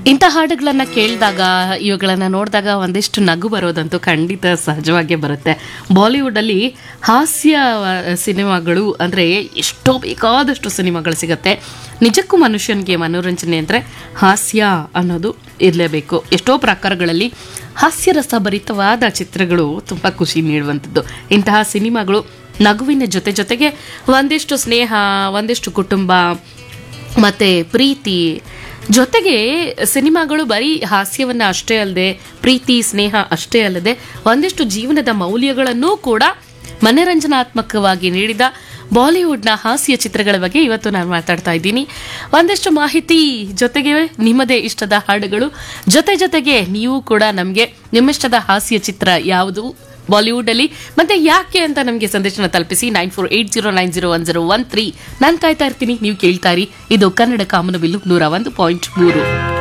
ಇಂಥ ಹಾಡುಗಳನ್ನ ಕೇಳಿದಾಗ ಇವುಗಳನ್ನ ನೋಡಿದಾಗ ಒಂದಿಷ್ಟು ನಗು ಬರೋದಂತೂ ಖಂಡಿತ ಸಹಜವಾಗೇ ಬರುತ್ತೆ ಬಾಲಿವುಡಲ್ಲಿ ಹಾಸ್ಯ ಆ, ಸಿನಿಮಾಗಳು ಅಂದರೆ ಎಷ್ಟೋ ಬೇಕಾದಷ್ಟು ಸಿನಿಮಾಗಳು ಸಿಗುತ್ತೆ ನಿಜಕ್ಕೂ ಮನುಷ್ಯನಿಗೆ ಮನೋರಂಜನೆ ಅಂದರೆ ಹಾಸ್ಯ ಅನ್ನೋದು ಇರಲೇಬೇಕು ಎಷ್ಟೋ ಪ್ರಕಾರಗಳಲ್ಲಿ ಹಾಸ್ಯರಸಭರಿತವಾದ ಚಿತ್ರಗಳು ತುಂಬ ಖುಷಿ ನೀಡುವಂಥದ್ದು ಇಂತಹ ಸಿನಿಮಾಗಳು ನಗುವಿನ ಜೊತೆ ಜೊತೆಗೆ ಒಂದಿಷ್ಟು ಸ್ನೇಹ ಒಂದಿಷ್ಟು ಕುಟುಂಬ ಮತ್ತೆ ಪ್ರೀತಿ ಜೊತೆಗೆ ಸಿನಿಮಾಗಳು ಬರೀ ಹಾಸ್ಯವನ್ನ ಅಷ್ಟೇ ಅಲ್ಲದೆ ಪ್ರೀತಿ ಸ್ನೇಹ ಅಷ್ಟೇ ಅಲ್ಲದೆ ಒಂದಿಷ್ಟು ಜೀವನದ ಮೌಲ್ಯಗಳನ್ನೂ ಕೂಡ ಮನರಂಜನಾತ್ಮಕವಾಗಿ ನೀಡಿದ ಬಾಲಿವುಡ್ನ ಹಾಸ್ಯ ಚಿತ್ರಗಳ ಬಗ್ಗೆ ಇವತ್ತು ನಾನು ಮಾತಾಡ್ತಾ ಇದ್ದೀನಿ ಒಂದಿಷ್ಟು ಮಾಹಿತಿ ಜೊತೆಗೆ ನಿಮ್ಮದೇ ಇಷ್ಟದ ಹಾಡುಗಳು ಜೊತೆ ಜೊತೆಗೆ ನೀವು ಕೂಡ ನಮಗೆ ನಿಮ್ಮಿಷ್ಟದ ಹಾಸ್ಯ ಚಿತ್ರ ಯಾವುದು ಬಾಲಿವುಡ್ ಅಲ್ಲಿ ಮತ್ತೆ ಯಾಕೆ ಅಂತ ನಮಗೆ ಸಂದೇಶನ ತಲುಪಿಸಿ nine four eight zero nine zero one zero one three ನಾನು ಕಾಯ್ತಾ ಇರ್ತೀನಿ ನೀವು ಕೇಳ್ತಾ ಇರಿ ಇದು ಕನ್ನಡ ಕಾಮನಬಿಲ್ಲು ನೂರ ಒಂದು ಪಾಯಿಂಟ್ ಮೂರು